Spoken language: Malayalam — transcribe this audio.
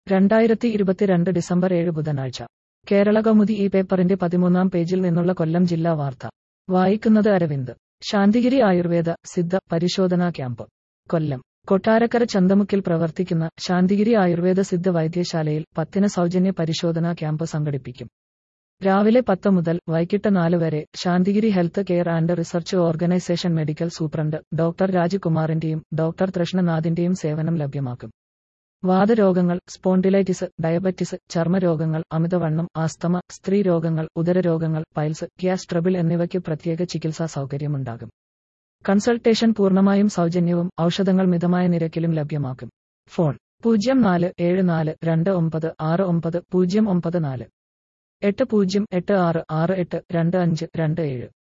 രണ്ടായിരത്തി ഇരുപത്തിരണ്ട് ഡിസംബർ ഏഴ് ബുധനാഴ്ച കേരള കൗമുദി ഈ പേപ്പറിന്റെ പതിമൂന്നാം പേജിൽ നിന്നുള്ള കൊല്ലം ജില്ലാ വാർത്ത വായിക്കുന്നത് അരവിന്ദ് ശാന്തിഗിരി ആയുർവേദ സിദ്ധ പരിശോധനാ ക്യാമ്പ് കൊല്ലം കൊട്ടാരക്കര ചന്തമുക്കിൽ പ്രവർത്തിക്കുന്ന ശാന്തിഗിരി ആയുർവേദ സിദ്ധ വൈദ്യശാലയിൽ പത്തിന് സൗജന്യ പരിശോധനാ ക്യാമ്പ് സംഘടിപ്പിക്കും രാവിലെ പത്ത് മുതൽ വൈകിട്ട് നാല് വരെ Santhigiri health care and research organisation medical superintendent doctor രാജ്കുമാറിന്റെയും ഡോക്ടർ കൃഷ്ണനാഥിന്റെയും സേവനം ലഭ്യമാക്കും വാതരോഗങ്ങൾ സ്പോണ്ടിലൈറ്റിസ് ഡയബറ്റിസ് ചർമ്മരോഗങ്ങൾ അമിതവണ്ണം ആസ്തമ സ്ത്രീ രോഗങ്ങൾ ഉദരരോഗങ്ങൾ പൈൽസ് ഗ്യാസ് ട്രബിൾ എന്നിവയ്ക്ക് പ്രത്യേക ചികിത്സാ സൗകര്യമുണ്ടാകും കൺസൾട്ടേഷൻ പൂർണ്ണമായും സൗജന്യവും ഔഷധങ്ങൾ മിതമായ നിരക്കിലും ലഭ്യമാക്കും ഫോൺ പൂജ്യം നാല് ഏഴ് നാല് രണ്ട് ഒമ്പത് ആറ് ഒമ്പത് പൂജ്യം ഒമ്പത് നാല് എട്ട് പൂജ്യം എട്ട് ആറ് ആറ് എട്ട് രണ്ട് അഞ്ച് രണ്ട് ഏഴ്